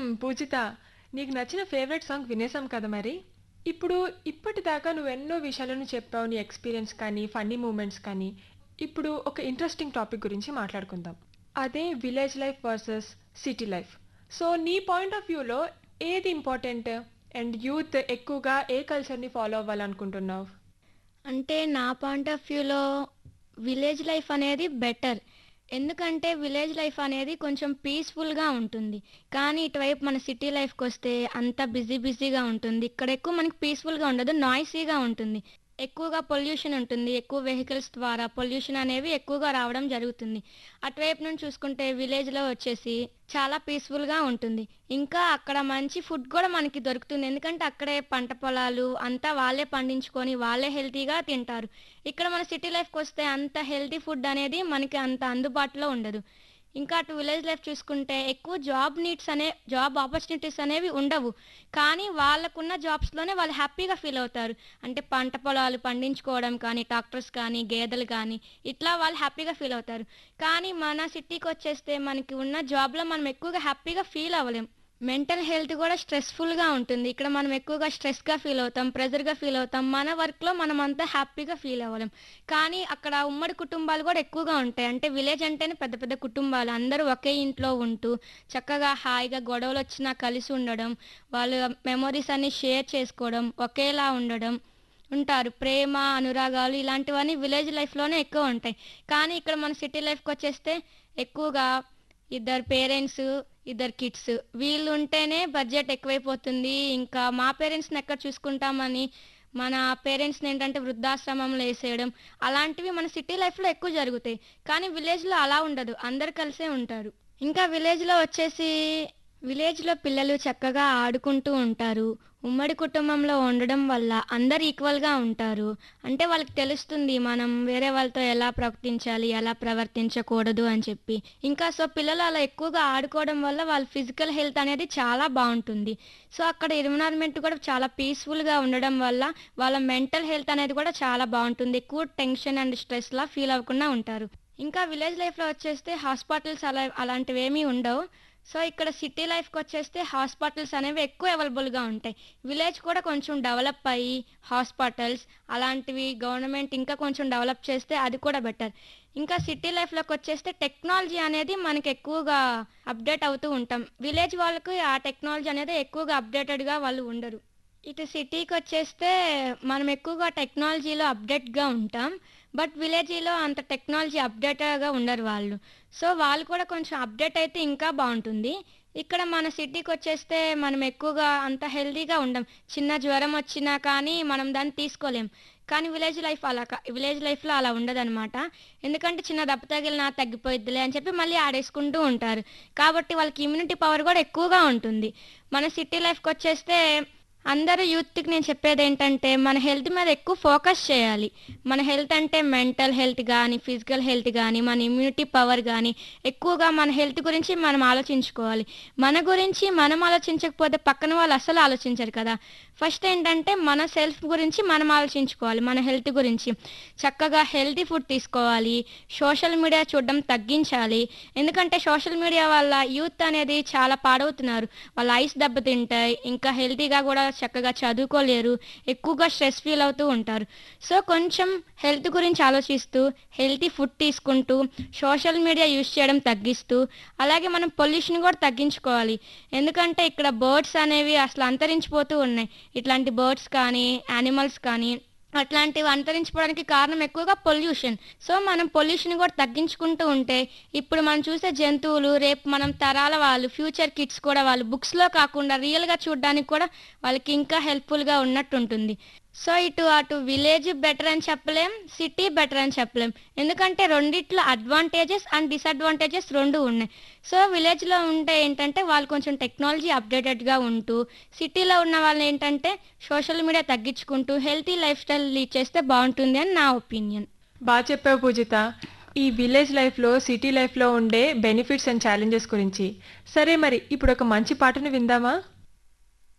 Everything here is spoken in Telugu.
హ్మ్. పూజిత, నీకు నచ్చిన ఫేవరెట్ సాంగ్ వినేసాం కదా మరి. ఇప్పుడు ఇప్పటిదాకా నువ్వెన్నో విషయాలను చెప్పావు. నీ ఎక్స్‌పీరియన్స్ కానీ, ఫన్నీ మూమెంట్స్ కానీ. ఇప్పుడు ఒక ఇంట్రెస్టింగ్ టాపిక్ గురించి మాట్లాడుకుందాం. అదే village life versus city life. So, నీ పాయింట్ ఆఫ్ వ్యూలో ఏది ఇంపార్టెంట్? అండ్ యూత్ ఎక్కువగా ఏ కల్చర్‌ని ఫాలో అవ్వాలనుకుంటున్నావు? అంటే నా పాయింట్ ఆఫ్ వ్యూలో విలేజ్ లైఫ్ అనేది బెటర్. ఎందుకంటే విలేజ్ లైఫ్ అనేది కొంచెం పీస్‌ఫుల్‌గా ఉంటుంది. కానీ ఇటువైపు మన సిటీ లైఫ్‌కొస్తే అంతా బిజీ బిజీగా ఉంటుంది. ఇక్కడ ఎక్కువ మనకి పీస్‌ఫుల్‌గా ఉండదు. నాయిసీగా ఉంటుంది. ఎక్కువగా పొల్యూషన్ ఉంటుంది. ఎక్కువ వెహికల్స్ ద్వారా పొల్యూషన్ అనేవి ఎక్కువగా రావడం జరుగుతుంది. అటువైపు నుంచి చూసుకుంటే విలేజ్‌లో వచ్చేసి చాలా పీస్‌ఫుల్‌గా ఉంటుంది. ఇంకా అక్కడ మంచి ఫుడ్ కూడా మనకి దొరుకుతుంది. ఎందుకంటే అక్కడే పంట పొలాలు అంతా వాళ్ళే పండించుకొని వాళ్ళే హెల్తీగా తింటారు. ఇక్కడ మన సిటీ లైఫ్‌కొస్తే అంత హెల్తీ ఫుడ్ అనేది మనకి అంత అందుబాటులో ఉండదు. ఇంకా అటు విలేజ్ లైఫ్ చూసుకుంటే ఎక్కువ జాబ్ నీడ్స్ అనే జాబ్ ఆపర్చునిటీస్ అనేవి ఉండవు. కానీ వాళ్ళకున్న జాబ్స్‌లోనే వాళ్ళు హ్యాపీగా ఫీల్ అవుతారు. అంటే పంట పొలాలు పండించుకోవడం కానీ, ట్రాక్టర్స్ కానీ, గేదెలు కానీ ఇట్లా వాళ్ళు హ్యాపీగా ఫీల్ అవుతారు. కానీ మన సిటీకొచ్చేస్తే మనకి ఉన్న జాబ్‌లో మనం ఎక్కువగా హ్యాపీగా ఫీల్ అవ్వలేం. మెంటల్ హెల్త్ కూడా స్ట్రెస్‌ఫుల్‌గా ఉంటుంది. ఇక్కడ మనం ఎక్కువగా స్ట్రెస్‌గా ఫీల్ అవుతాం. ప్రెషర్‌గా ఫీల్ అవుతాం. మన వర్క్‌లో మనం అంతా హ్యాపీగా ఫీల్ అవ్వలేం. కానీ అక్కడ ఉమ్మడి కుటుంబాలు కూడా ఎక్కువగా ఉంటాయి. అంటే విలేజ్ అంటేనే పెద్ద పెద్ద కుటుంబాలు. అందరూ ఒకే ఇంట్లో ఉంటూ చక్కగా హాయిగా గొడవలొచ్చినా కలిసి ఉండడం, వాళ్ళ మెమోరీస్ అన్నీ షేర్ చేసుకోవడం, ఒకేలా ఉండడం ఉంటారు. ప్రేమ, అనురాగాలు ఇలాంటివన్నీ విలేజ్ లైఫ్‌లోనే ఎక్కువ ఉంటాయి. కానీ ఇక్కడ మన సిటీ లైఫ్‌కొచ్చేస్తే ఎక్కువగా ఇద్దరు పేరెంట్స్, ఇద్దరు కిడ్స్ వీళ్ళు ఉంటేనే బడ్జెట్ ఎక్కువైపోతుంది. ఇంకా మా పేరెంట్స్‌ని ఎక్కడ చూసుకుంటామని మన పేరెంట్స్‌ని ఏంటంటే వృద్ధాశ్రమంలో ఏసేయడం అలాంటివి మన సిటీ లైఫ్‌లో ఎక్కువ జరుగుతాయి. కానీ విలేజ్‌లో అలా ఉండదు. అందరూ కలిసే ఉంటారు. ఇంకా విలేజ్‌లో వచ్చేసి విలేజ్‌లో పిల్లలు చక్కగా ఆడుకుంటూ ఉంటారు. ఉమ్మడి కుటుంబంలో ఉండడం వల్ల అందరూ ఈక్వల్‌గా ఉంటారు. అంటే వాళ్ళకి తెలుస్తుంది మనం వేరే వాళ్ళతో ఎలా ప్రవర్తించాలి, ఎలా ప్రవర్తించకూడదు అని చెప్పి. ఇంకా సో పిల్లలు అలా ఎక్కువగా ఆడుకోవడం వల్ల వాళ్ళ ఫిజికల్ హెల్త్ అనేది చాలా బావుంటుంది. సో అక్కడ ఎన్విరాన్మెంట్ కూడా చాలా పీస్‌ఫుల్‌గా ఉండడం వల్ల వాళ్ళ మెంటల్ హెల్త్ అనేది కూడా చాలా బావుంటుంది. ఎక్కువ టెన్షన్ అండ్ స్ట్రెస్‌లా ఫీల్ అవ్వకుండా ఉంటారు. ఇంకా విలేజ్ లైఫ్‌లో వచ్చేస్తే హాస్పిటల్స్ అలా అలాంటివేమీ ఉండవు. సో ఇక్కడ సిటీ లైఫ్‌కొచ్చేస్తే హాస్పిటల్స్ అనేవి ఎక్కువ అవైలబుల్‌గా ఉంటాయి. విలేజ్ కూడా కొంచెం డెవలప్ అయ్యి హాస్పిటల్స్ అలాంటివి గవర్నమెంట్ ఇంకా కొంచెం డెవలప్ చేస్తే అది కూడా బెటర్. ఇంకా సిటీ లైఫ్‌లోకొచ్చేస్తే టెక్నాలజీ అనేది మనకి ఎక్కువగా అప్‌డేట్ అవుతూ ఉంటాం. విలేజ్ వాళ్ళకి ఆ టెక్నాలజీ అనేది ఎక్కువగా అప్‌డేటెడ్‌గా వాళ్ళు ఉండరు. ఇటు సిటీకొచ్చేస్తే మనం ఎక్కువగా టెక్నాలజీలో అప్‌డేట్‌గా ఉంటాం. బట్ విలేజీలో అంత టెక్నాలజీ అప్‌డేటెడ్‌గా ఉండరు వాళ్ళు. సో వాళ్ళు కూడా కొంచెం అప్‌డేట్ అయితే ఇంకా బావుంటుంది. ఇక్కడ మన సిటీకొచ్చేస్తే మనం ఎక్కువగా అంత హెల్తీగా ఉండం. చిన్న జ్వరం వచ్చినా కానీ మనం దాన్ని తీసుకోలేం. కానీ విలేజ్ లైఫ్ అలా క విలేజ్ లైఫ్‌లో అలా ఉండదనమాట. ఎందుకంటే చిన్న దెబ్బ తగిలినా తగ్గిపోయిద్దిలే అని చెప్పి మళ్ళీ ఆడేసుకుంటూ ఉంటారు. కాబట్టి వాళ్ళకి ఇమ్యూనిటీ పవర్ కూడా ఎక్కువగా ఉంటుంది. మన సిటీ లైఫ్‌కొచ్చేస్తే అందరూ యూత్‌కి నేను చెప్పేదేంటంటే మన హెల్త్ మీద ఎక్కువ ఫోకస్ చేయాలి. మన హెల్త్ అంటే మెంటల్ హెల్త్ గానీ, ఫిజికల్ హెల్త్ గానీ, మన ఇమ్యూనిటీ పవర్ గానీ ఎక్కువగా మన హెల్త్ గురించి మనం ఆలోచించుకోవాలి. మన గురించి మనం ఆలోచించకపోతే పక్కన వాళ్ళు అస్సలు ఆలోచించరు కదా! ఫస్ట్ ఏంటంటే మన సెల్ఫ్ గురించి మనం ఆలోచించుకోవాలి. మన హెల్త్ గురించి. చక్కగా హెల్తీ ఫుడ్ తీసుకోవాలి. సోషల్ మీడియా చూడడం తగ్గించాలి. ఎందుకంటే సోషల్ మీడియా వల్ల యూత్ అనేది చాలా పాడవుతున్నారు. వాళ్ళ ఐస్ దెబ్బతింటాయి. ఇంకా హెల్తీగా కూడా చక్కగా చదువుకోలేరు. ఎక్కువగా స్ట్రెస్ ఫీల్ అవుతూ ఉంటారు. సో కొంచెం హెల్త్ గురించి ఆలోచిస్తూ, హెల్తీ ఫుడ్ తీసుకుంటూ, సోషల్ మీడియా యూజ్ చేయడం తగ్గిస్తూ, అలాగే మనం పొల్యూషన్ కూడా తగ్గించుకోవాలి. ఎందుకంటే ఇక్కడ బర్డ్స్ అనేవి అసలు అంతరించిపోతూ ఉన్నాయి. ఇట్లాంటి బర్డ్స్ కానీ, యానిమల్స్ కానీ అట్లాంటివి అంతరించిపోవడానికి కారణం ఎక్కువగా పొల్యూషన్. సో మనం పొల్యూషన్ కూడా తగ్గించుకుంటూ ఉంటే ఇప్పుడు మనం చూసే జంతువులు రేపు మనం తరాల వాళ్ళు ఫ్యూచర్ కిడ్స్ కూడా వాళ్ళు బుక్స్‌లో కాకుండా రియల్‌గా చూడడానికి కూడా వాళ్ళకి ఇంకా హెల్ప్‌ఫుల్‌గా ఉన్నట్టుంటుంది. సో ఇటు అటు విలేజ్ బెటర్ అని చెప్పలేం. సిటీ బెటర్ అని చెప్పలేం. ఎందుకంటే రెండిట్లో అడ్వాంటేజెస్ అండ్ డిసడ్వాంటేజెస్ 2 ఉన్నాయి. సో విలేజ్‌లో ఉంటే ఏంటంటే వాళ్ళు కొంచెం టెక్నాలజీ అప్‌డేటెడ్‌గా ఉంటూ, సిటీలో ఉన్న వాళ్ళేంటంటే సోషల్ మీడియా తగ్గించుకుంటూ హెల్తీ లైఫ్ స్టైల్ లీడ్ చేస్తే బావుంటుంది అని నా ఒపీనియన్. బా చెప్పావు పూజిత. ఈ విలేజ్ లైఫ్‌లో, సిటీ లైఫ్‌లో ఉండే బెనిఫిట్స్ అండ్ ఛాలెంజెస్ గురించి. సరే మరి ఇప్పుడొక మంచి పాటను విందామా?